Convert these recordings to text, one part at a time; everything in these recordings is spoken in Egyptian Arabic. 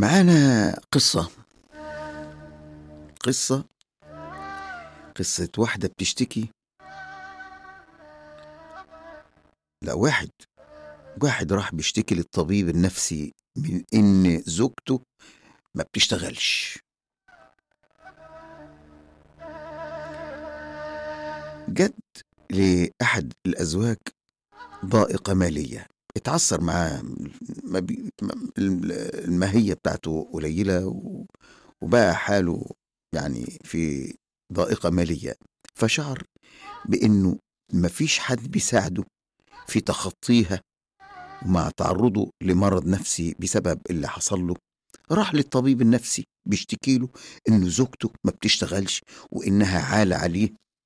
معانا قصة قصة قصة واحدة بتشتكي لا واحد واحد راح بيشتكي للطبيب النفسي من إن زوجته ما بتشتغلش جد لأحد الأزواج ضائقة مالية اتعثر معاه ما بي ما- الماهية بتاعته قليلة و- وبقى حاله يعني في ضائقة مالية فشعر بأنه مفيش حد بيساعده في تخطيها ومع تعرضه لمرض نفسي بسبب اللي حصل له راح للطبيب النفسي بيشتكي له انه زوجته ما بتشتغلش وانها عالة عليه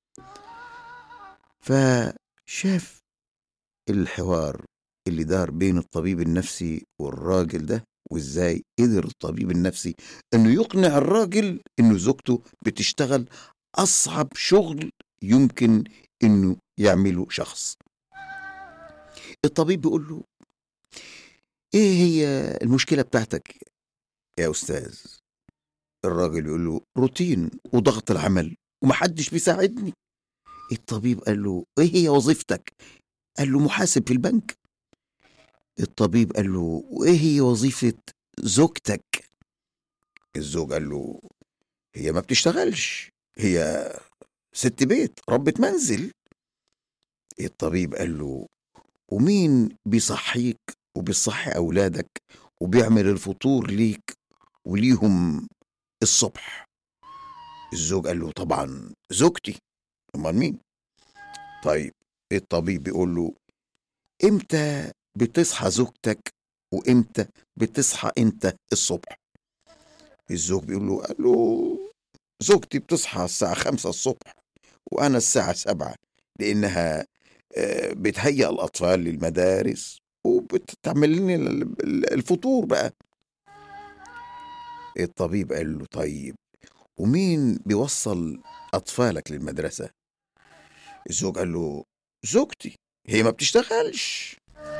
فشاف الحوار اللي دار بين الطبيب النفسي والراجل ده وازاي قدر الطبيب النفسي انه يقنع الراجل انه زوجته بتشتغل اصعب شغل يمكن انه يعمله شخص الطبيب بيقول له ايه هي المشكله بتاعتك يا استاذ الراجل يقول له روتين وضغط العمل ومحدش بيساعدني الطبيب قال له ايه هي وظيفتك قال له محاسب في البنك الطبيب قال له وايه هي وظيفه زوجتك الزوج قال له هي ما بتشتغلش هي ست بيت ربة منزل الطبيب قال له ومين بيصحيك وبيصحي أولادك وبيعمل الفطور ليك وليهم الصبح الزوج قال له طبعا زوجتي امال مين طيب الطبيب بيقول له امتى بتصحى زوجتك وامتى بتصحى انت الصبح الزوج بيقول له قال له زوجتي بتصحى الساعة خمسة الصبح وأنا الساعة سبعة لأنها آه، بتهيأ الأطفال للمدارس وبتعمل لنا ال- ال- الفطور بقى الطبيب قال له طيب ومين بيوصل أطفالك للمدرسة الزوج قال له زوجتي هي ما بتشتغلش